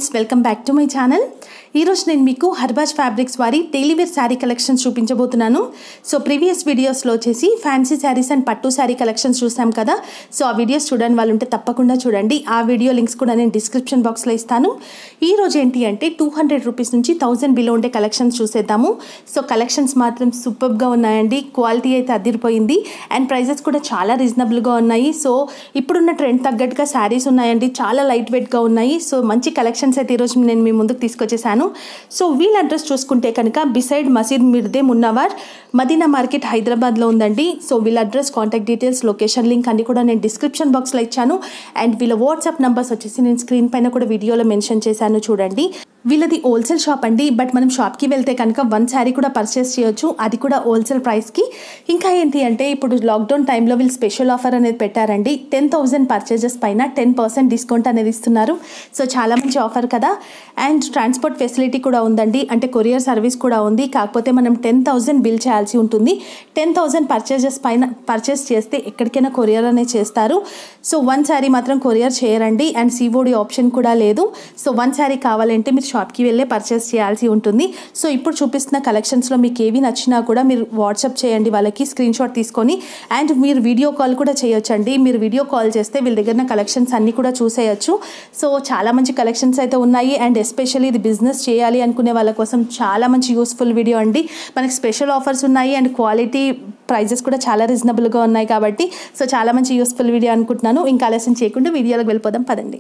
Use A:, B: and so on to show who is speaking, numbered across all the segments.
A: Friends welcome back to my channel ఈరోజు నేను మీకు హర్బాజ్ ఫ్యాబ్రిక్స్ వారి డైలీ వేర్ శారీ కలెక్షన్స్ చూపించబోతున్నాను సో ప్రీవియస్ వీడియోస్లో వచ్చేసి ఫ్యాన్సీ శారీస్ అండ్ పట్టు శారీ కలెక్షన్స్ చూసాం కదా సో ఆ వీడియోస్ చూడని వాళ్ళు ఉంటే తప్పకుండా చూడండి ఆ వీడియో లింక్స్ కూడా నేను డిస్క్రిప్షన్ బాక్స్లో ఇస్తాను ఈ రోజు ఏంటి అంటే టూ హండ్రెడ్ రూపీస్ నుంచి థౌజండ్ బిలో ఉండే కలెక్షన్స్ చూసేద్దాము సో కలెక్షన్స్ మాత్రం సూపర్గా ఉన్నాయండి క్వాలిటీ అయితే అదిరిపోయింది అండ్ ప్రైజెస్ కూడా చాలా రీజనబుల్గా ఉన్నాయి సో ఇప్పుడున్న ట్రెండ్ తగ్గట్టుగా శారీస్ ఉన్నాయండి చాలా లైట్ వెయిట్గా ఉన్నాయి సో మంచి కలెక్షన్స్ అయితే ఈరోజు నేను మీ ముందుకు తీసుకొచ్చేసాను సో వీళ్ళ అడ్రస్ చూసుకుంటే కనుక బిసైడ్ మసీద్ మిర్దే మున్నవార్ మదీనా మార్కెట్ హైదరాబాద్లో ఉందండి సో వీళ్ళ address contact details location link అన్ని కూడా నేను డిస్క్రిప్షన్ బాక్స్లో ఇచ్చాను అండ్ వీళ్ళ వాట్సాప్ నంబర్స్ వచ్చేసి నేను స్క్రీన్ పైన కూడా వీడియోలో మెన్షన్ చేశాను చూడండి వీళ్ళది హోల్సేల్ షాప్ అండి బట్ మనం షాప్కి వెళ్తే కనుక వన్ శారీ కూడా పర్చేస్ చేయొచ్చు అది కూడా హోల్సేల్ ప్రైస్కి ఇంకా ఏంటి అంటే ఇప్పుడు లాక్డౌన్ టైంలో వీళ్ళు స్పెషల్ ఆఫర్ అనేది పెట్టారండి టెన్ థౌజండ్ పర్చేజెస్ పైన టెన్ పర్సెంట్ డిస్కౌంట్ అనేది ఇస్తున్నారు సో చాలా మంచి ఆఫర్ కదా అండ్ ట్రాన్స్పోర్ట్ ఫెసిలిటీ కూడా ఉందండి అంటే కొరియర్ సర్వీస్ కూడా ఉంది కాకపోతే మనం టెన్ థౌజండ్ బిల్ చేయాల్సి ఉంటుంది టెన్ థౌజండ్ పర్చేజెస్ పైన పర్చేస్ చేస్తే ఎక్కడికైనా కొరియర్ అనేది చేస్తారు సో వన్ శారీ మాత్రం కొరియర్ చేయరండి అండ్ సిఓడి ఆప్షన్ కూడా లేదు సో వన్ శారీ కావాలంటే మీరు షాప్కి వెళ్ళే పర్చేస్ చేయాల్సి ఉంటుంది సో ఇప్పుడు చూపిస్తున్న కలెక్షన్స్లో మీకు ఏవి నచ్చినా కూడా మీరు వాట్సాప్ చేయండి వాళ్ళకి స్క్రీన్ షాట్ తీసుకొని అండ్ మీరు వీడియో కాల్ కూడా చేయొచ్చండి మీరు వీడియో కాల్ చేస్తే వీళ్ళ దగ్గర కలెక్షన్స్ అన్నీ కూడా చూసేయచ్చు సో చాలా మంచి కలెక్షన్స్ అయితే ఉన్నాయి అండ్ ఎస్పెషల్లీ ఇది బిజినెస్ చేయాలి అనుకునే వాళ్ళ కోసం చాలా మంచి యూస్ఫుల్ వీడియో అండి మనకి స్పెషల్ ఆఫర్స్ ఉన్నాయి అండ్ క్వాలిటీ ప్రైజెస్ కూడా చాలా రీజనబుల్గా ఉన్నాయి కాబట్టి సో చాలా మంచి యూస్ఫుల్ వీడియో అనుకుంటున్నాను ఇంకా ఆలస్యం చేయకుండా వీడియోలోకి వెళ్ళిపోదాం పదండి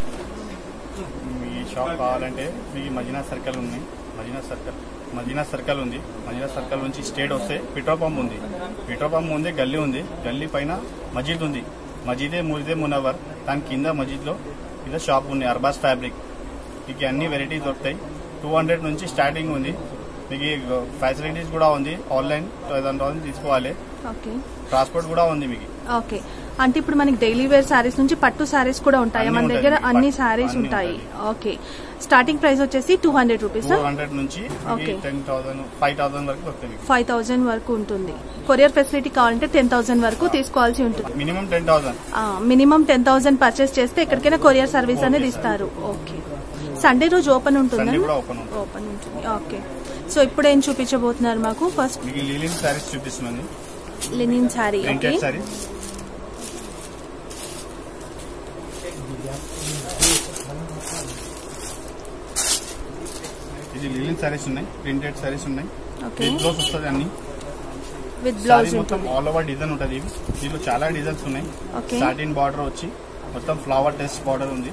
B: మీ షాప్ కావాలంటే మీ మదీనా సర్కిల్ ఉంది మదీనా సర్కిల్ మదీనా సర్కిల్ ఉంది మదీనా సర్కిల్ నుంచి స్టేట్ వస్తే పెట్రోల్ పంప్ ఉంది పెట్రోల్ పంప్ ఉంది గల్లీ ఉంది గల్లీ పైన మజీద్ ఉంది మజీదే మురిదే మునవర్ దాని కింద మజీద్లో ఇది షాప్ ఉంది అర్బాస్ ఫ్యాబ్రిక్ మీకు అన్ని వెరైటీస్ దొరుకుతాయి టూ హండ్రెడ్ నుంచి స్టార్టింగ్ ఉంది మీకు ఫెసిలిటీస్ కూడా ఉంది ఆన్లైన్ థౌసండ్ తీసుకోవాలి
A: ఓకే
B: ట్రాన్స్పోర్ట్ కూడా ఉంది మీకు
A: ఓకే అంటే ఇప్పుడు మనకి డైలీ వేర్ శారీస్ నుంచి పట్టు శారీస్ కూడా ఉంటాయి
B: అన్నీ
A: మన
B: ఉంటాయి.
A: దగ్గర అన్ని
B: పట్టు-
A: శారీస్
B: అన్నీ
A: ఉంటాయి
B: ఉంటాయి.
A: ఓకే స్టార్టింగ్ ప్రైస్ వచ్చేసి two hundred rupees
B: two hundred నుంచి
A: Okay.
B: Ten thousand five thousand వరకు దొరుకుతాయి మీకు
A: ఫైవ్ థౌజండ్ వరకు ఉంటుంది కొరియర్ ఫెసిలిటీ కావాలంటే టెన్ థౌసండ్ వరకు తీసుకోవాల్సి ఉంటుంది
B: minimum ten thousand
A: minimum ten thousand purchase చేస్తే ఎక్కడికైనా కొరియర్ సర్వీస్
B: Okay,
A: అనేది
B: sir.
A: ఇస్తారు ఓకే సండే రోజు ఓపెన్ ఉంటుందా
B: సండే కూడా ఓపెన్ ఉంటుంది
A: ఓపెన్ ఉంటుంది ఓకే సో ఇప్పుడు ఏం చూపించబోతున్నారు మాకు ఫస్ట్
B: మీకు లీలిన్ శారీస్ చూపిస్తున్నాను
A: linen sari okay
B: printed saris ఇది లీలిన్ శారీస్ ఉన్నాయి ప్రింటెడ్ శారీస్ ఉన్నాయి
A: ఓకే
B: విత్ బ్లౌజ్ వస్తుంది అన్ని
A: విత్
B: శారీ
A: బ్లౌజ్
B: మొత్తం
A: ఉంటుంది
B: ఆల్ ఓవర్ డిజైన్ ఉంటుంది ఇవి దీంట్లో చాలా డిజైన్స్ ఉన్నాయి
A: ఓకే
B: సాటిన్ బార్డర్ వచ్చి మొత్తం ఫ్లవర్ టెస్ట్ బార్డర్ ఉంది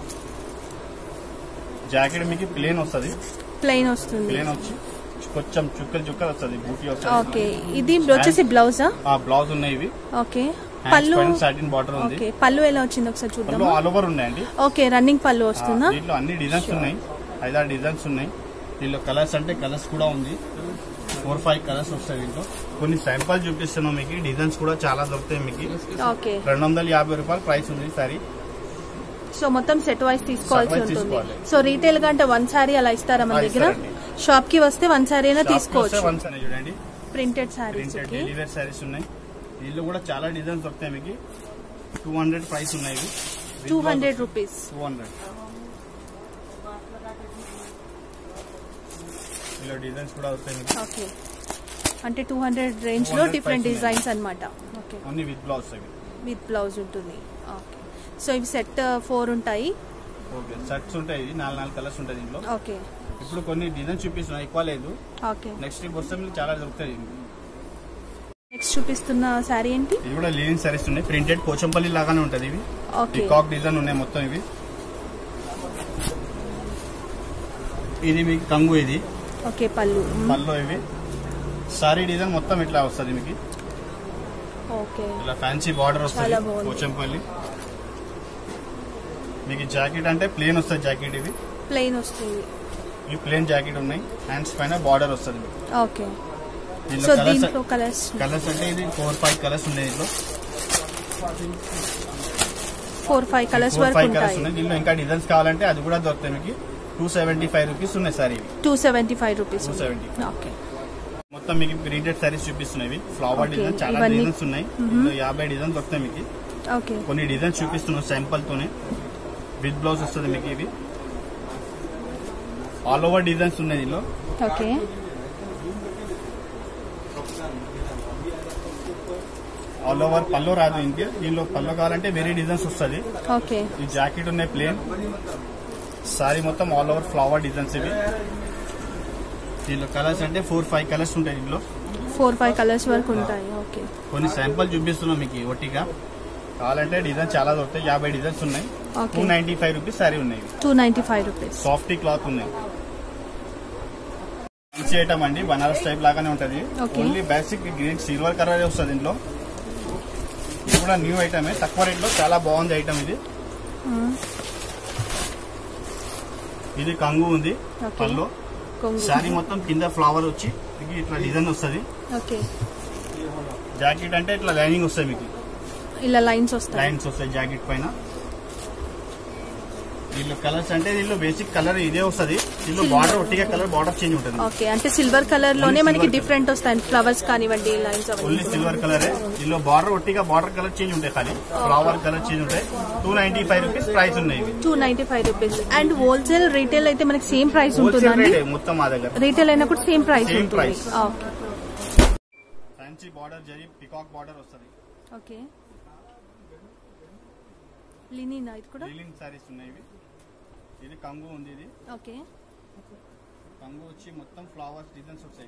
B: జాకెట్ మీకు ప్లేన్ వస్తుంది
A: ప్లెయిన్ వస్తుంది
B: ప్లేన్ వచ్చి కొంచెం చుక్కలు చుక్కలు వస్తుంది బూటీ
A: ఓకే
B: వస్తుంది
A: ఇది వచ్చేసి బ్లౌజా
B: ఆ బ్లౌజ్ ఉన్నాయి ఇవి
A: ఓకే
B: హ్యాండ్స్
A: పళ్ళు
B: పైన సాటిన్ బార్డర్ ఉంది
A: ఓకే పళ్ళు ఎలా వచ్చింది ఒకసారి
B: పళ్ళు
A: చూద్దామా
B: ఆల్ ఓవర్ ఉన్నాయండి
A: ఓకే రన్నింగ్ పళ్ళు వస్తుందా
B: ఆ, దీంట్లో అన్ని డిజైన్స్ ఉన్నాయి ఐదారు డిజైన్స్ ఉన్నాయి దీంట్లో కలర్స్ అంటే కలర్స్ కూడా ఉంది ఫోర్ ఫైవ్ కలర్స్ వస్తాయి దీంట్లో కొన్ని శాంపుల్ చూపిస్తున్నాం మీకు డిజైన్స్ కూడా చాలా దొరుకుతాయి మీకు
A: ఓకే
B: రెండు వందల యాభై రూపాయలు ప్రైస్ ఉంది సారీ
A: సో మొత్తం సెట్ వైస్ తీసుకోవాల్సి
B: Set wise
A: ఉంటుంది
B: తీసుకోవాలి.
A: సో రీటైల్ గా అంటే వన్ సారీ అలా ఇస్తారా మన
B: ఆ,
A: దగ్గర
B: ఇస్తారండి.
A: షాప్ కి వస్తే వన్ సారీ అయినా తీసుకోవచ్చు
B: వన్ సారీ చూడండి
A: printed saris
B: printed
A: okay
B: delivery saris ఉన్నాయి దీంట్లో కూడా చాలా డిజైన్స్ దొరుకుతాయి మీకు టూ హండ్రెడ్ ప్రైస్ ఉన్నాయి ఇవి
A: two hundred rupees
B: two hundred ఇలా డిజైన్స్ కూడా వస్తాయి మీకు
A: ఓకే అంటే టూ హండ్రెడ్ రేంజ్ లో
B: 200
A: డిఫరెంట్
B: price ఉన్నాయి.
A: డిజైన్స్ అన్నమాట ఓకే
B: అన్ని విత్ బ్లౌజ్ అవి
A: విత్ బ్లౌజ్ ఉంటుంది ఓకే సో ఇవి సెట్ ఫోర్ ఉంటాయి
B: ఓకే షర్ట్స్ ఉంటాయి ఇది నాలుగు నాలుగు కలర్స్ ఉంటాయి దీంట్లో
A: ఓకే
B: ఇప్పుడు కొన్ని డిజైన్ చూపిస్తున్నా ఎక్కువ లేదు
A: ఓకే
B: నెక్స్ట్ వీక్ వస్తే మీకు చాలా దొరుకుతాయి
A: నెక్స్ట్ చూపిస్తున్న శారీ ఏంటి
B: ఇది కూడా లీనింగ్ సారీస్ ఉన్నాయి ప్రింటెడ్ పోచంపల్లి లాగానే ఉంటది ఇవి
A: ఓకే
B: పికాక్ డిజైన్ ఉన్నాయి మొత్తం ఇవి ఇది మీకు కంగు ఇది
A: ఓకే పళ్ళు
B: పల్లో ఇవి సారీ డిజైన్ మొత్తం ఇట్లా వస్తుంది మీకు
A: ఓకే
B: ఇలా ఫ్యాన్సీ బార్డర్ వస్తుంది
A: చాలా బాగుంది.
B: పోచంపల్లి మీకు జాకెట్ అంటే ప్లేన్ వస్తుంది జాకెట్ ఇవి
A: ప్లెయిన్ వస్తుంది
B: ఈ ప్లేన్ జాకెట్ ఉన్నాయి హ్యాండ్స్ పైన బార్డర్ వస్తుంది మీకు.
A: ఓకే
B: దీంట్లో
A: సో
B: కలర్స్
A: దీంట్లో కలర్స్
B: కలర్స్ అంటే ఇది ఫోర్ ఫైవ్ కలర్స్ ఉన్నాయి దీంట్లో
A: ఫోర్ ఫైవ్ కలర్స్
B: ఫోర్
A: వరకు
B: ఫైవ్ కలర్స్
A: ఉంటాయి
B: ఉన్నాయి దీంట్లో ఇంకా డిజైన్స్ కావాలంటే అది కూడా దొరుకుతాయి మీకు టూ సెవెంటీ ఫైవ్ రూపీస్ ఉన్నాయి సార్ ఇవి
A: two seventy five rupees
B: 275.
A: Okay
B: మొత్తం మీకు ప్రింటెడ్ సారీస్ చూపిస్తున్నాయి ఫ్లవర్
A: Okay,
B: డిజైన్ చాలా
A: ఇవన్నీ-
B: డిజైన్స్ ఉన్నాయి ఇందులో యాభై డిజైన్ దొరుకుతాయి మీకు
A: ఓకే
B: కొన్ని డిజైన్స్ చూపిస్తున్నాం శాంపుల్ తోనే విత్ బ్లౌజ్ వస్తుంది మీకు ఇవి ఆల్ ఓవర్ డిజైన్స్ ఉన్నాయి దీనిలో
A: ఓకే
B: ఆల్ ఓవర్ పల్లో రాదు ఇంకే దీనిలో పల్లో కావాలంటే వేరే డిజైన్స్ వస్తుంది
A: ఓకే
B: ఈ జాకెట్ ఉన్నాయి ప్లేన్ సారీ మొత్తం ఆల్ ఓవర్ ఫ్లవర్ డిజైన్స్ ఇవి దీనిలో కలర్స్ అంటే ఫోర్ ఫైవ్ కలర్స్ ఉంటాయి దీనిలో
A: ఫోర్ ఫైవ్ కలర్స్ వరకు ఉంటాయి ఓకే
B: కొన్ని శాంపుల్ చూపిస్తున్నాం మీకు ఒట్టిగా కావాలంటే డిజైన్ చాలా దొరుకుతాయి యాభై డిజైన్స్ ఉన్నాయి
A: Okay.
B: Two ninety five rupees sari ఉన్నాయి
A: two ninety five rupees
B: softy cloth ఉన్నాయి మంచి ఐటమ్ అండి బనారస్ టైప్ లాగానే ఉంటది
A: Okay.
B: Only basic green silver colour వస్తుంది దీంట్లో ఇది కూడా న్యూ ఐటమే తక్కువ రేట్ లో చాలా బాగుంది ఐటమ్ ఇది ఇది కంగు ఉంది
A: Okay.
B: పళ్ళు శారీ మొత్తం కింద ఫ్లవర్ వచ్చి మీకు ఇట్లా డిజైన్ వస్తుంది
A: ఓకే
B: జాకెట్ అంటే ఇట్లా లైనింగ్ వస్తుంది మీకు
A: ఇలా లైన్స్ వస్తాయి
B: లైన్స్ వస్తాయి జాకెట్ పైన దీనిలో కలర్స్ అంటే దీనిలో బేసిక్ కలర్ ఇదే వస్తుంది దీనిలో బార్డర్ ఒట్టిగా కలర్ బార్డర్ చేంజ్ ఉంటుంది
A: ఓకే అంటే సిల్వర్ కలర్ లోనే
B: Only
A: మనకి
B: silver
A: డిఫరెంట్ వస్తాయి ఫ్లవర్స్ కానివ్వండి లైన్స్
B: ఓన్లీ
A: అవన్నీ
B: సిల్వర్ కలర్ దీనిలో బార్డర్ ఒట్టిగా బార్డర్ కలర్ చేంజ్ ఉంటాయి ఖాళీ ఫ్లవర్ కలర్ చేంజ్ ఉంటాయి two ninety five rupees price ఉన్నాయి ఇవి
A: two ninety five rupees and wholesale retail అయితే మనకి సేమ్ ప్రైస్
B: హోల్సేల్
A: ఉంటుందండి
B: రేట్ మొత్తం మా దగ్గర
A: రీటైల్ అయినా కూడా సేమ్ ప్రైస్
B: Same
A: ఉంటుంది
B: price.
A: Okay
B: fancy border zari peacock border వస్తుంది
A: ఓకే లినినా ఇది కూడా
B: రీలింగ్ సారీస్ ఉన్నాయి ఇవి ఇది కంగు ఉంది ఇది
A: ఓకే
B: కంగు వచ్చి మొత్తం ఫ్లవర్స్ డిజైన్స్ వస్తాయి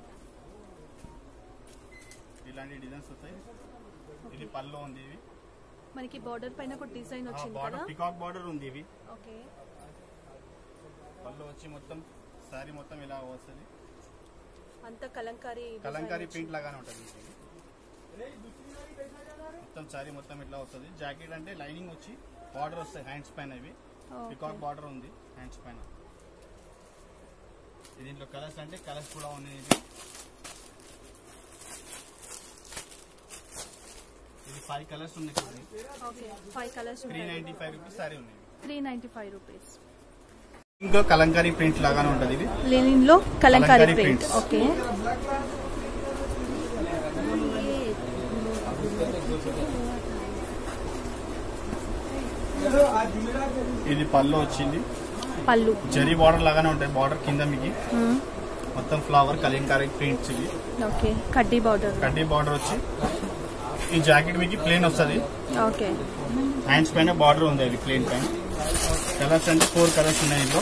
B: ఇలాంటి డిజైన్స్ వస్తాయి ఇది పల్లో ఉంది ఇవి
A: మనకి బార్డర్ పైన ఒక డిజైన్ వచ్చింది
B: బార్డర్
A: కదా
B: పికాక్ బార్డర్ ఉంది ఇవి
A: ఓకే
B: పళ్ళు వచ్చి మొత్తం సారీ మొత్తం ఇలా వస్తుంది
A: అంత కలంకారీ design
B: కలంకారీ
A: వచ్చింది.
B: ప్రింట్ లాగానే ఉంటుంది మీకు ఇది. మొత్తం సారీ మొత్తం ఇట్లా వస్తుంది జాకెట్ అంటే లైనింగ్ వచ్చి బార్డర్ వస్తాయి హ్యాండ్స్ పైన ఇవి
A: Okay.
B: పికాక్ బార్డర్ ఉంది హ్యాండ్స్ పైన దీంట్లో కలర్స్ అంటే కలర్స్ కూడా ఉన్నాయి ఇది ఇది ఫైవ్ కలర్స్ ఉన్నాయి
A: ఓకే ఫైవ్ కలర్స్
B: త్రీ
A: ఉంటాయి
B: నైన్టీ ఫైవ్ రూపీస్ సారీ ఉన్నాయి
A: త్రీ నైన్టీ ఫైవ్ రూపీస్
B: ఇంకో కలంకారీ ప్రింట్ లాగానే ఉంటుంది ఇది
A: లెనిన్ లో kalamkari
B: kalamkari
A: print
B: prints.
A: Okay
B: ఇది పళ్ళు వచ్చింది
A: పళ్ళు
B: జరీ బార్డర్ లాగానే ఉంటాయి బార్డర్ కింద మీకు
A: మ్మ్.
B: మొత్తం ఫ్లవర్ కలంకారీ ప్రింట్స్ ఇవి
A: ఓకే కడ్డీ బార్డర్
B: కడ్డీ బార్డర్ వచ్చి ఈ జాకెట్ మీకు ప్లేన్ వస్తుంది
A: ఓకే
B: హ్యాండ్స్ పైన బార్డర్ ఉంది అది ప్లేన్ పైన కలర్స్ అంటే ఫోర్ కలర్స్ ఉన్నాయి ఇందులో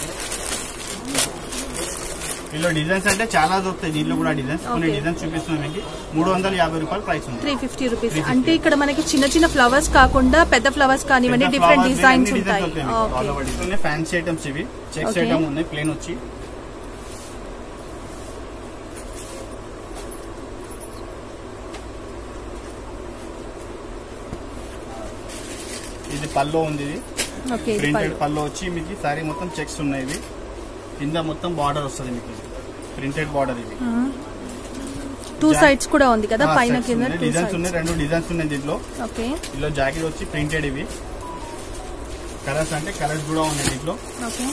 B: ఇందులో డిజైన్స్ అంటే చాలా దొరుకుతాయి దీనిలో కూడా డిజైన్స్ కొన్ని
A: Okay.
B: డిజైన్స్ చూపిస్తున్నాం మీకు మూడు వందల యాభై రూపాయలు ప్రైస్ ఉంది
A: త్రీ ఫిఫ్టీ రూపీస్
B: 350.
A: అంటే ఇక్కడ మనకి చిన్న చిన్న ఫ్లవర్స్ కాకుండా పెద్ద ఫ్లవర్స్ కానివ్వండి
B: పెద్ద
A: డిఫరెంట్
B: flowers
A: డిజైన్స్
B: అన్ని
A: ఉంటాయి
B: designs మీకు. All over
A: ఓకే
B: design. ఫ్యాన్సీ ఐటమ్స్ ఇవి చెక్స్
A: Okay.
B: ఐటమ్ ఉన్నాయి ప్లేన్ వచ్చి ఇది పల్లో ఉంది ఇది
A: ఓకే ఇది
B: ప్రింటెడ్
A: పళ్ళు
B: పళ్ళు వచ్చి మీకు సారీ మొత్తం చెక్స్ ఉన్నాయి ఇవి కింద మొత్తం బార్డర్ వస్తుంది మీకు ప్రింటెడ్ బార్డర్ ఇది
A: టూ
B: జా-
A: సైడ్స్ కూడా ఉంది కదా పైన కింద టూ
B: డిజైన్స్
A: సైడ్స్
B: ఉన్నాయి రెండు డిజైన్స్ ఉన్నాయి దీంట్లో
A: ఓకే
B: ఇందులో జాకెట్ వచ్చి ప్రింటెడ్ ఇవి కలర్స్ అంటే కలర్స్ కూడా ఉన్నాయి దీంట్లో
A: ఓకే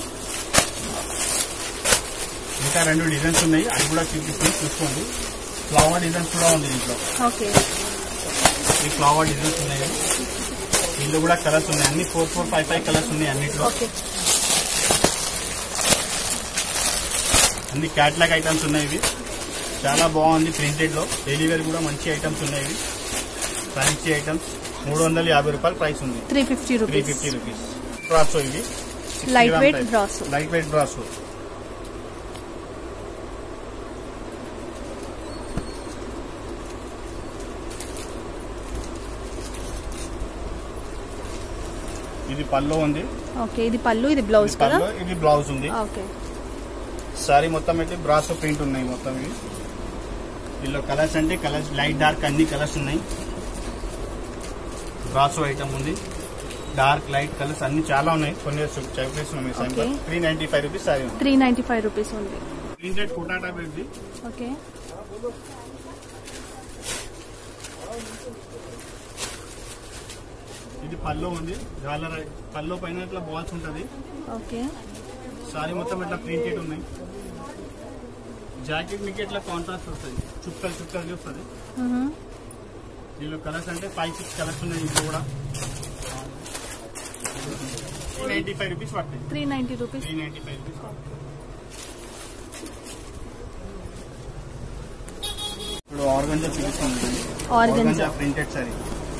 B: ఇంకా రెండు డిజైన్స్ ఉన్నాయి అవి కూడా చూపిస్తుంది చూసుకోండి ఫ్లవర్ డిజైన్స్ కూడా ఉంది దీంట్లో
A: ఓకే
B: ఈ ఫ్లవర్ డిజైన్స్ ఉన్నాయి దీంట్లో కూడా కలర్స్ ఉన్నాయి అన్ని four four five five colours ఉన్నాయి అన్నిట్లో
A: ఓకే
B: అన్ని క్యాట్లాగ్ ఐటమ్స్ ఉన్నాయి ఇవి చాలా బాగుంది ప్రింటెడ్ లో డైలీ వేర్ కూడా మంచి ఐటమ్స్ ఉన్నాయి ఇవి ఫ్యాన్సీ ఐటమ్స్ మూడు వందల యాభై రూపాయలు ప్రైస్ ఉంది
A: three fifty
B: three
A: rupees
B: fifty rupees brasso ఇవి
A: Light weight brasso.
B: Light weight brasso ఇది పల్లో ఉంది
A: ఓకే ఇది పళ్ళు ఇది బ్లౌజ్
B: ఇది
A: కదా
B: పల్లో ఇది బ్లౌజ్ ఉంది
A: ఓకే
B: సారీ మొత్తం అయితే బ్రాసో ప్రింట్ ఉన్నాయి మొత్తం ఇవి దీనిలో కలర్స్ అంటే కలర్స్ లైట్ డార్క్ అన్ని కలర్స్ ఉన్నాయి బ్రాసో ఐటమ్ ఉంది డార్క్ లైట్ కలర్స్ అన్ని చాలా ఉన్నాయి కొన్ని చూపిస్తున్నాం ఈ
A: Okay.
B: Three ninety five rupees sari ఉంది
A: త్రీ నైన్టీ ఫైవ్ రూపీస్ ఉంది
B: ప్రింటెడ్ కుటాటా బెడ్ది
A: ఓకే
B: ఇది పల్లో ఉంది జాలర్ పల్లో పైన ఇట్లా బాల్స్ ఉంటది
A: ఓకే
B: సారీ మొత్తం ఇట్లా ప్రింటెడ్ ఉన్నాయి జాకెట్ మీకు ఇట్లా కాంట్రాస్ట్ వస్తుంది చుక్కలు చుక్కలు వస్తుంది
A: మ్మ్.
B: దీనిలో కలర్స్ అంటే ఫైవ్ సిక్స్ కలర్స్ ఉన్నాయి ఇంట్లో కూడా నైన్టీ ఫైవ్ రూపీస్ పడుతుంది
A: three ninety rupees
B: three ninety five rupees ఇప్పుడు ఆర్గంజా చూపిస్తుంది
A: Organza.
B: ప్రింటెడ్ సారీ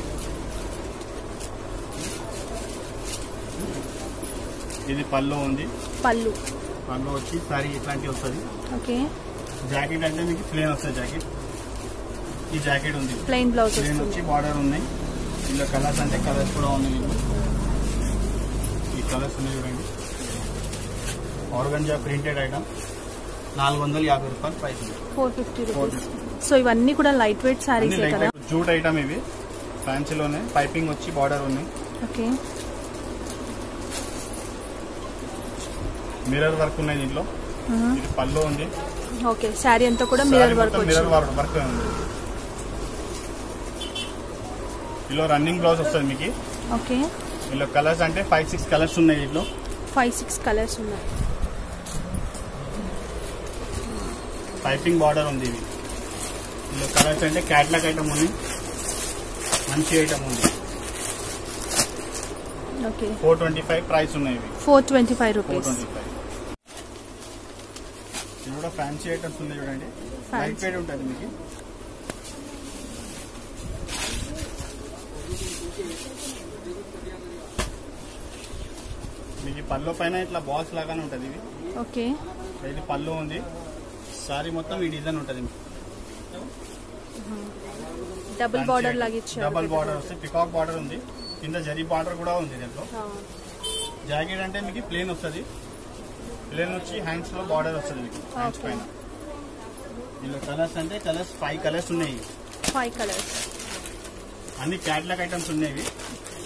B: ఇది పళ్ళు ఉంది
A: పళ్ళు
B: పళ్ళు వచ్చి సారీ ఇట్లాంటి వస్తుంది
A: ఓకే
B: జాకెట్ అంటే మీకు ప్లేన్ వస్తుంది జాకెట్ ఈ జాకెట్ ఉంది
A: ప్లెయిన్ బ్లౌజ్
B: ప్లేన్
A: వస్తుంది
B: వచ్చి బార్డర్ ఉన్నాయి ఇందులో కలర్స్ అంటే కలర్స్ కూడా ఉన్నాయి మీకు ఈ కలర్స్ ఉన్నాయి చూడండి ఆర్గంజా ప్రింటెడ్ ఐటమ్ నాలుగు వందల యాభై రూపాయలు ప్రైస్ ఉంది
A: ఫోర్ ఫిఫ్టీ రూపీస్ సో ఇవన్నీ కూడా లైట్ వెయిట్
B: అన్ని
A: శారీసే
B: లైట్
A: కదా
B: వెయిట్ జూట్ ఐటమ్ ఇవి ఫ్యాన్సీలోనే పైపింగ్ వచ్చి బార్డర్ ఉన్నాయి
A: ఓకే
B: మిర్రర్ వర్క్ ఉన్నాయి దీంట్లో ఇది పళ్ళు ఉంది
A: ఓకే శారీ అంతా కూడా మిర్రర్ వర్క్
B: మిర్రర్
A: వచ్చింది
B: వర్క్ వర్క్ ఉంది ఇలా రన్నింగ్ బ్లౌజ్ వస్తుంది మీకు
A: ఓకే
B: ఇలా కలర్స్ అంటే ఫైవ్ సిక్స్ కలర్స్ ఉన్నాయి దీంట్లో
A: ఫైవ్ సిక్స్ కలర్స్ ఉన్నాయి
B: పైపింగ్ బార్డర్ ఉంది ఇది ఇందులో కలర్స్ అంటే క్యాట్లాగ్ ఐటమ్ ఉంది మంచి ఐటమ్ ఉంది
A: okay
B: four twenty five price ఉన్నాయి ఇవి
A: four twenty five
B: four
A: rupees
B: twenty five ఇది కూడా ఫ్యాన్సీ ఐటమ్స్ ఉంది చూడండి లైట్ వెయిట్ ఉంటుంది మీకు మీకు ఈ పళ్ళు పైన ఇట్లా బాల్స్ లాగానే ఉంటుంది ఇవి
A: ఓకే
B: ఇది పళ్ళు ఉంది సారీ మొత్తం ఈ డిజైన్ ఉంటుంది
A: డబుల్ బార్డర్ లాగా ఇచ్చారు
B: డబల్ బార్డర్ వస్తుంది పికాక్ బార్డర్ ఉంది కింద జరీ బార్డర్ కూడా ఉంది దీంట్లో
A: ఆ,
B: జాకెట్ అంటే మీకు ప్లేన్ వస్తుంది ప్లేన్ వచ్చి హ్యాండ్స్ లో బార్డర్ వస్తుంది మీకు హ్యాండ్స్
A: Okay.
B: పైన ఇందులో కలర్స్ అంటే కలర్స్ ఫైవ్ కలర్స్ ఉన్నాయి
A: ఫైవ్ కలర్స్
B: అన్ని క్యాట్లాగ్ ఐటమ్స్ ఉన్నాయి ఇవి.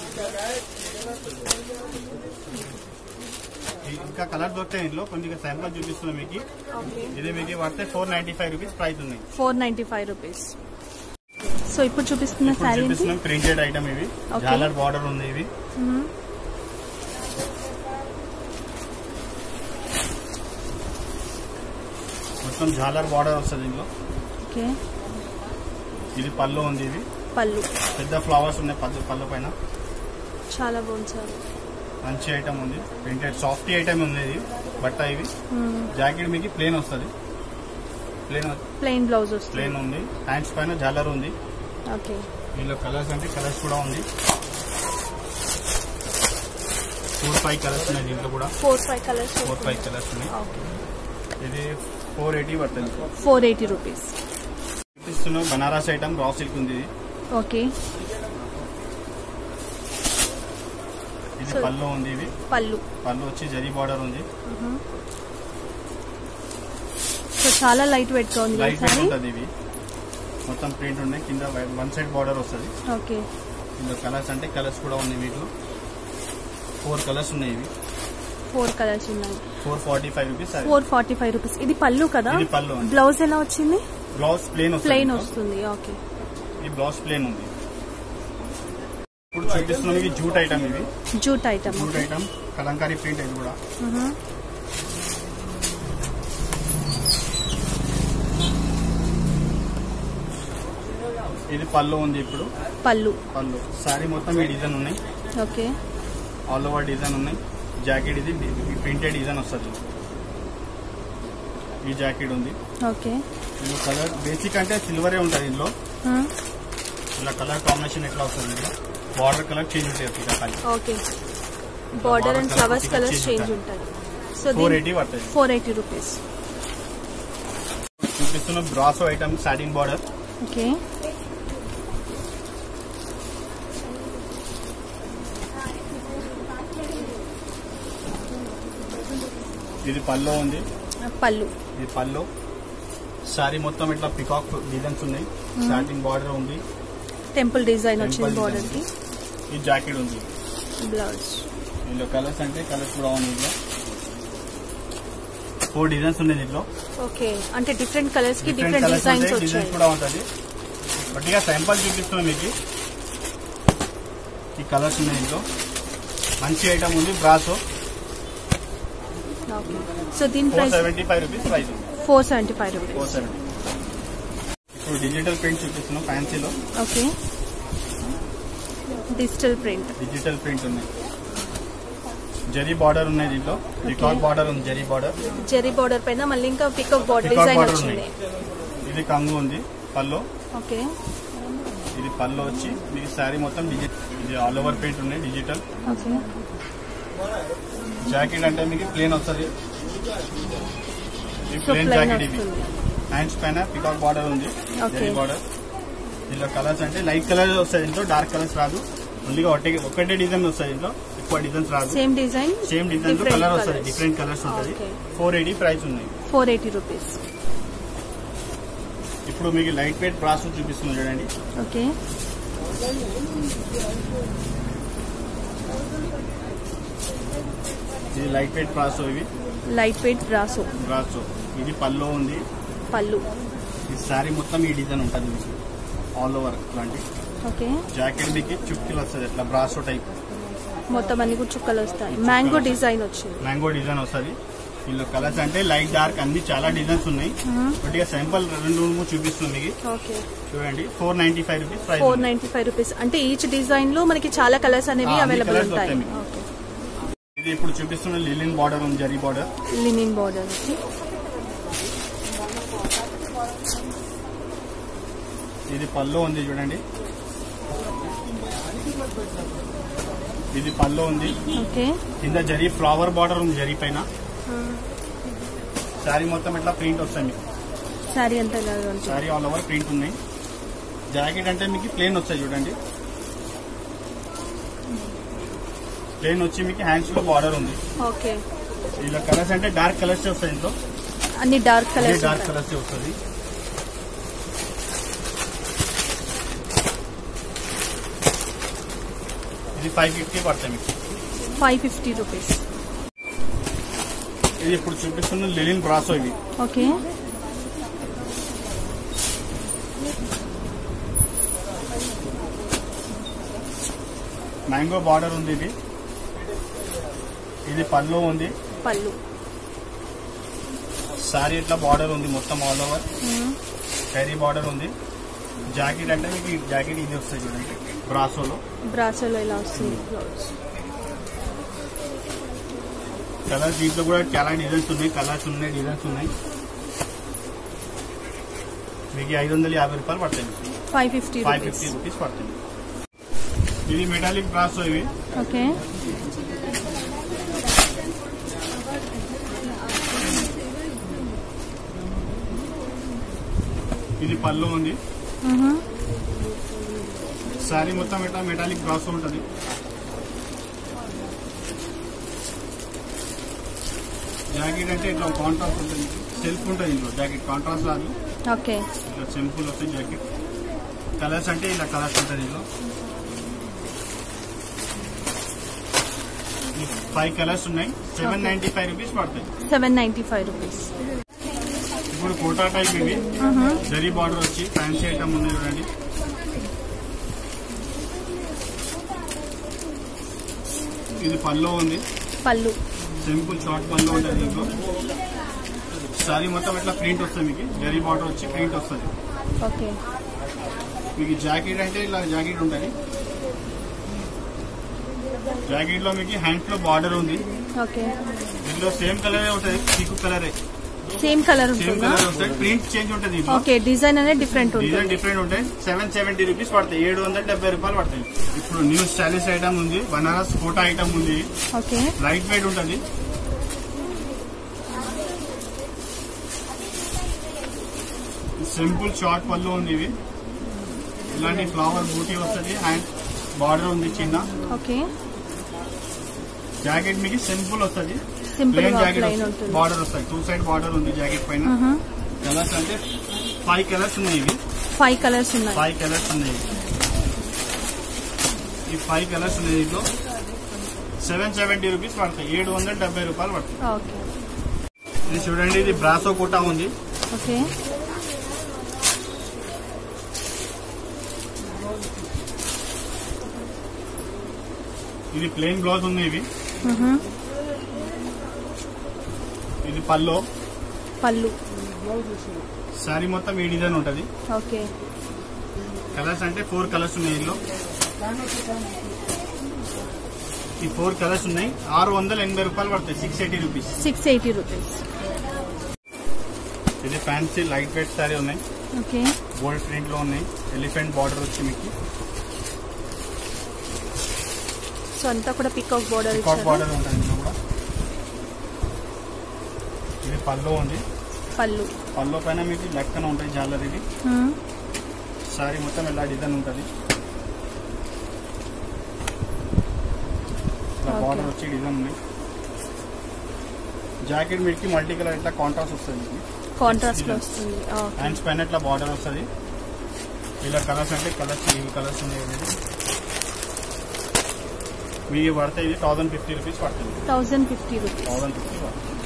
B: ఇ- ఇంకా కలర్ దొరుకుతాయి ఇందులో కొద్దిగా శాంపుల్ చూపిస్తున్నాం మీకు
A: ఓకే
B: ఇది మీకు పడితే four ninety five rupees price ఉన్నాయి
A: four ninety five rupees so ఇప్పుడు చూపిస్తున్న
B: ఇప్పుడు
A: శారీ ఏంటి
B: చూపిస్తున్నాం ప్రింటెడ్ ఐటమ్ ఇవి
A: Okay.
B: జాలర్ బార్డర్ ఉంది ఇవి
A: మ్మ్.
B: మొత్తం జాలర్ బార్డర్ వస్తుంది ఇందులో
A: ఓకే
B: ఇది పళ్ళు ఉంది ఇవి
A: పళ్ళు
B: పెద్ద ఫ్లవర్స్ ఉన్నాయి పద్దు పళ్ళు పైన
A: చాలా బాగుంది సార్
B: మంచి ఐటమ్ ఉంది ప్రింటెడ్ సాఫ్టీ ఐటమ్ ఉంది ఇది బట్ట ఇవి జాకెట్ మీకు ప్లేన్ వస్తుంది ప్లేన్
A: ప్లెయిన్ బ్లౌజ్ వస్తుంది
B: ప్లేన్ ఉంది హ్యాండ్స్ పైన జాలర్ ఉంది
A: ఓకే
B: దీనిలో కలర్స్ అంటే కలర్స్ కూడా ఉంది ఫోర్ ఫైవ్ కలర్స్ ఉన్నాయి దీంట్లో కూడా
A: four five colours
B: four five colours ఉన్నాయి
A: ఓకే
B: ఇది ఫోర్ ఎయిటీ పడుతుంది
A: ఫోర్ ఎయిటీ రూపీస్
B: చూపిస్తున్న బనారస్ ఐటమ్ రా సిల్క్ ఉంది ఇది
A: ఓకే
B: ఇది
A: So-
B: పళ్ళు ఉంది ఇది
A: పళ్ళు
B: పళ్ళు వచ్చి జరీ బార్డర్ ఉంది
A: సో చాలా లైట్ వెయిట్ గా ఉంది
B: లైట్ వెయిట్
A: సారీ
B: ఉంటుంది ఇవి మొత్తం ప్రింట్ ఉన్నాయి కింద వన్ సైడ్ బార్డర్ వస్తుంది
A: ఓకే
B: ఇందులో కలర్స్ అంటే కలర్స్ కూడా ఉన్నాయి వీటిలో ఫోర్ కలర్స్ ఉన్నాయి ఇవి
A: ఫోర్ కలర్స్ ఉన్నాయి
B: four forty five rupees
A: four forty five rupees ఇది పళ్ళు కదా
B: ఇది పళ్ళు అండి.
A: బ్లౌజ్ ఎలా వచ్చింది
B: బ్లౌజ్ ప్లేన్ వస్తుంది
A: ప్లెయిన్
B: మీకు.
A: వస్తుంది ఓకే
B: ఈ బ్లౌజ్ ప్లేన్ ఉంది ఇప్పుడు చూపిస్తున్నాం ఇవి జూట్ ఐటమ్ ఇవి
A: jute item
B: jute item Kalamkari print ఇది కూడా ఇది పళ్ళు ఉంది ఇప్పుడు
A: పళ్ళు
B: పళ్ళు సారీ మొత్తం ఈ డిజైన్ ఉన్నాయి
A: ఓకే
B: ఆల్ ఓవర్ డిజైన్ ఉన్నాయి జాకెట్ ఇది ప్రింటెడ్ డిజైన్ వస్తుంది ఈ జాకెట్ ఉంది
A: ఓకే
B: ఇందులో కలర్ బేసిక్ అంటే సిల్వరే ఉంటుంది ఇందులో ఇలా కలర్ కాంబినేషన్ ఎట్లా వస్తుంది ఇందులో బార్డర్ కలర్ చేంజ్ ఉంటుంది ఇక ఖాళీ
A: okay border and
B: colour
A: flowers
B: కొద్దిగా
A: కలర్స్
B: change
A: చేంజ్
B: ఉంటాయి.
A: ఉంటుంది సో
B: ఫోర్ ఎయిటీ పడుతుంది
A: ఫోర్ ఎయిటీ రూపీస్
B: చూపిస్తున్న brasso item satin border
A: okay
B: ఇది పల్లో ఉంది
A: పళ్ళు
B: ఇది పల్లో సారీ మొత్తం ఇట్లా పికాక్ డిజైన్స్ ఉన్నాయి సాటిన్ బార్డర్ ఉంది
A: టెంపుల్ డిజైన్ వచ్చింది
B: Temple
A: బార్డర్ కి
B: design. ఈ జాకెట్ ఉంది
A: బ్లౌజ్
B: ఇందులో కలర్స్ అంటే కలర్స్ కూడా ఉంది ఇందులో ఫోర్ డిజైన్స్ ఉన్నాయి దీంట్లో
A: ఓకే అంటే డిఫరెంట్ కలర్స్ కి
B: డిఫరెంట్
A: డిఫరెంట్
B: కలర్స్
A: డిజైన్స్
B: ఉంటాయి డిజైన్స్
A: వచ్చాయి
B: కూడా ఉంటుంది బట్టిగా శాంపల్ చూపిస్తున్నాం మీకు ఈ కలర్స్ ఉన్నాయి ఇంట్లో మంచి ఐటమ్ ఉంది బ్రాసో
A: ఓకే సో దీని
B: four
A: price
B: seventy five rupees price ఉంది
A: four seventy five rupees
B: four seventy ఇప్పుడు డిజిటల్ ప్రింట్ చూపిస్తున్నాం ఫ్యాన్సీలో
A: okay digital print
B: digital print ఉన్నాయి జరీ బార్డర్ ఉన్నాయి దీంట్లో రికార్డ్ బార్డర్ ఉంది జరీ బార్డర్
A: జెరీ బార్డర్ పైన మళ్ళీ ఇంకా peacock border
B: Peacock
A: design
B: border
A: వచ్చింది
B: ఇది కంగు ఉంది పల్లో
A: ఓకే
B: ఇది పల్లో వచ్చి మీకు శారీ మొత్తం డిజిటల్ ఇది ఆల్ ఓవర్ పెయింట్ ఉన్నాయి డిజిటల్
A: ఓకే
B: జాకెట్ అంటే మీకు ప్లేన్ వస్తుంది ఇది
A: సో
B: ప్లేన్
A: ప్లెయిన్
B: జాకెట్ ఇది
A: వస్తుంది
B: హ్యాండ్స్ పైన పికాక్ బార్డర్ ఉంది
A: Okay.
B: బార్డర్ దీనిలో కలర్స్ అంటే లైట్ కలర్ వస్తాయి దీంట్లో డార్క్ కలర్స్ రాదు ఓన్లీగా ఒకటే ఒకటే డిజైన్ వస్తాయి దీంట్లో ఎక్కువ డిజైన్స్ రాదు
A: same design
B: same design
A: Different
B: colour
A: colours.
B: వస్తుంది డిఫరెంట్ కలర్స్ ఉంటుంది
A: Okay.
B: ఫోర్ ఎయిటీ ప్రైస్ ఉన్నాయి
A: ఫోర్ ఎయిటీ రూపీస్
B: ఇప్పుడు మీకు లైట్ వెయిట్ బ్రాస్ చూపిస్తుంది చూడండి
A: ఓకే
B: ఇది లైట్ వెయిట్ బ్రాస్ ఇవి
A: లైట్ వెయిట్ బ్రాసో
B: బ్రాస్ ఇది పల్లో ఉంది
A: పళ్ళు
B: ఈ శారీ మొత్తం ఈ డిజైన్ ఉంటుంది మీకు ఆల్ ఓవర్ ఇట్లాంటి
A: ఓకే
B: జాకెట్ మీకు చుక్కీలు వస్తుంది ఇట్లా బ్రాసో టైప్
A: మొత్తం అన్ని కూడా చుక్కలు వస్తాయి మ్యాంగో డిజైన్ వచ్చింది
B: మ్యాంగో డిజైన్ వస్తుంది ఇందులో కలర్స్ అంటే లైట్ డార్క్ అన్ని చాలా డిజైన్స్ ఉన్నాయి కొద్దిగా సింపుల్ రెండు మూడు చూపిస్తుంది మీకు
A: ఓకే
B: చూడండి four ninety five rupees price
A: four ninety five rupees అంటే ఈచ్ డిజైన్ లో మనకి చాలా కలర్స్ అనేవి
B: ఆ, అన్ని
A: అవైలబుల్
B: colours
A: ఉంటాయి
B: వస్తాయి మీకు.
A: ఓకే
B: ఇది ఇప్పుడు చూపిస్తున్న లిలిన్ బార్డర్ ఉంది జరీ బార్డర్
A: లినిన్ బార్డర్ వచ్చి
B: ఇది పల్లో ఉంది చూడండి ఇది పల్లో ఉంది
A: ఓకే
B: కింద జరీ ఫ్లవర్ బార్డర్ ఉంది జరీ పైన శారీ మొత్తం ఇట్లా ప్రింట్ వస్తాయి మీకు
A: శారీ అంతా ఇలాగే ఉంటుంది
B: శారీ ఆల్ ఓవర్ ప్రింట్ ఉన్నాయి జాకెట్ అంటే మీకు ప్లేన్ వస్తాయి చూడండి ప్లేన్ వచ్చి మీకు హ్యాండ్స్ లో బార్డర్ ఉంది
A: ఓకే
B: ఇలా కలర్స్ అంటే డార్క్ కలర్స్ వస్తాయి ఇంట్లో
A: అన్ని డార్క్ కలర్స్
B: డార్క్ కలర్స్ వస్తుంది ఇది ఫైవ్ ఫిఫ్టీ పడతాయి మీకు
A: ఫైవ్ ఫిఫ్టీ రూపీస్
B: ఇది ఇప్పుడు చూపిస్తున్న లిలిన్ బ్రాసో ఇవి
A: ఓకే
B: మ్యాంగో బార్డర్ ఉంది ఇది ఇది పళ్ళు ఉంది
A: పళ్ళు
B: సారీ ఇట్లా బార్డర్ ఉంది మొత్తం ఆల్ ఓవర్ క్యారీ బార్డర్ ఉంది జాకెట్ అంటే మీకు ఈ జాకెట్ ఇది వస్తుంది చూడండి బ్రాసోలో
A: బ్రాసోలో ఇలా వస్తుంది
B: కలర్స్ దీంట్లో కూడా చాలా డిజైన్స్ ఉన్నాయి కలర్స్ ఉన్నాయి డిజైన్స్ ఉన్నాయి మీకు ఐదు వందల యాభై రూపాయలు పడతాయి
A: five fifty
B: five
A: rupees
B: fifty rupees పడుతుంది ఇది మెటాలిక్ బ్రాసో ఇవి
A: ఓకే
B: ఇది పళ్ళు ఉంది శారీ మొత్తం ఇట్లా మెటాలిక్ బ్రాసో ఉంటుంది జాకెట్ అంటే ఇట్లా కాంట్రాస్ట్ ఉంటుంది సెల్ఫ్ ఉంటుంది ఇందులో జాకెట్ కాంట్రాస్ట్ రాదు
A: ఓకే
B: ఇట్లా సింపుల్ వస్తుంది జాకెట్ కలర్స్ అంటే ఇలా కలర్స్ ఉంటుంది ఇందులో ఫైవ్ కలర్స్ ఉన్నాయి సెవెన్ నైన్టీ ఫైవ్ రూపీస్ పడతాయి
A: సెవెన్ నైన్టీ ఫైవ్ రూపీస్
B: ఇప్పుడు కోటా టైప్ ఇవి జరీ బార్డర్ వచ్చి ఫ్యాన్సీ ఐటమ్ ఉంది చూడండి ఇది పల్లో ఉంది
A: పళ్ళు
B: సింపుల్ షార్ట్ పల్లో ఉంటుంది దీంట్లో సారీ మొత్తం ఇట్లా ప్రింట్ వస్తుంది మీకు జరీ బార్డర్ వచ్చి ప్రింట్ వస్తుంది
A: ఓకే
B: మీకు జాకెట్ అంటే ఇలా జాకెట్ ఉంటుంది జాకెట్ లో మీకు హ్యాండ్స్ లో బార్డర్ ఉంది
A: ఓకే
B: దీంట్లో సేమ్ కలరే ఉంటుంది పీకు కలరే
A: సేమ్ కలర్
B: సేమ్
A: ఉంటుందా
B: కలర్ వస్తుంది ప్రింట్ చేంజ్ ఉంటుంది దీంట్లో
A: ఓకే డిజైన్ అనేది డిఫరెంట్
B: డిజైన్
A: ఉంటుంది
B: డిఫరెంట్ ఉంటాయి సెవెన్ సెవెంటీ రూపీస్ పడతాయి ఏడు వందల డెబ్బై రూపాయలు పడతాయి ఇప్పుడు న్యూ స్టైలిష్ ఐటమ్ ఉంది బనారస్ కోటా ఐటమ్ ఉంది
A: ఓకే
B: లైట్ వెయిట్ ఉంటుంది సింపుల్ షార్ట్ పళ్ళు ఉంది ఇవి ఇలాంటి ఫ్లవర్ బూటీ వస్తుంది హ్యాండ్ బార్డర్ ఉంది చిన్న
A: ఓకే
B: జాకెట్ మీకు సింపుల్ వస్తుంది
A: సింపుల్
B: ప్లేన్
A: గా
B: జాకెట్
A: ప్లెయిన్ ఉంటుంది
B: బార్డర్ వస్తాయి టూ సైడ్ బార్డర్ ఉంది జాకెట్ పైన కలర్స్ అంటే ఫైవ్ కలర్స్ ఉన్నాయి ఇవి
A: ఫైవ్ కలర్స్ ఉన్నాయి
B: ఫైవ్ కలర్స్ ఉన్నాయి ఈ ఫైవ్ కలర్స్ ఉన్నాయి దీంట్లో సెవెన్ సెవెంటీ రూపీస్ పడతాయి ఏడు వందల డెబ్బై రూపాయలు పడతాయి
A: ఓకే
B: ఇది చూడండి ఇది బ్రాసో కోటా ఉంది
A: ఓకే
B: ఇది ప్లెయిన్ బ్లౌజ్ ఉంది ఇవి
A: మ్హూ.
B: ఇది పల్లో
A: పళ్ళు
B: శారీ మొత్తం ఈ డిజైన్ ఉంటుంది
A: ఓకే
B: కలర్స్ అంటే ఫోర్ కలర్స్ ఉన్నాయి ఇందులో ఈ ఫోర్ కలర్స్ ఉన్నాయి ఆరు వందల ఎనభై రూపాయలు పడతాయి six eighty rupees
A: six eighty rupees
B: ఇది ఫ్యాన్సీ లైట్ వెయిట్ శారీ ఉన్నాయి
A: ఓకే
B: గోల్డ్ ప్రింట్ లో ఉన్నాయి ఎలిఫెంట్ బార్డర్ వచ్చి మీకు
A: సో అంతా కూడా పికాక్ బోర్డర్
B: పికాక్
A: ఇచ్చారు
B: బార్డర్ ఉంటుంది ఇందులో కూడా ఇది పల్లో ఉంది
A: పళ్ళు
B: పల్లో పైన మీకు లెక్కన ఉంటాయి జాలర్ ఇది
A: మ్మ్.
B: సారీ మొత్తం ఎలా డిజైన్ ఉంటుంది ఇట్లా
A: Okay.
B: బార్డర్ వచ్చి డిజైన్ ఉంది జాకెట్ మీదకి మల్టీ కలర్ ఇట్లా కాంట్రాస్ట్ వస్తుంది మీకు
A: కాంట్రాస్ట్ లో వస్తుంది ఓకే
B: హ్యాండ్స్ పైన ఇట్లా బార్డర్ వస్తుంది ఇలా కలర్స్ అంటే కలర్స్ ఇవి కలర్స్ ఉన్నాయి అనేది మీకు పడితే ఇది థౌసండ్ ఫిఫ్టీ రూపీస్ పడుతుంది
A: thousand fifty rupees
B: thousand fifty పడుతుంది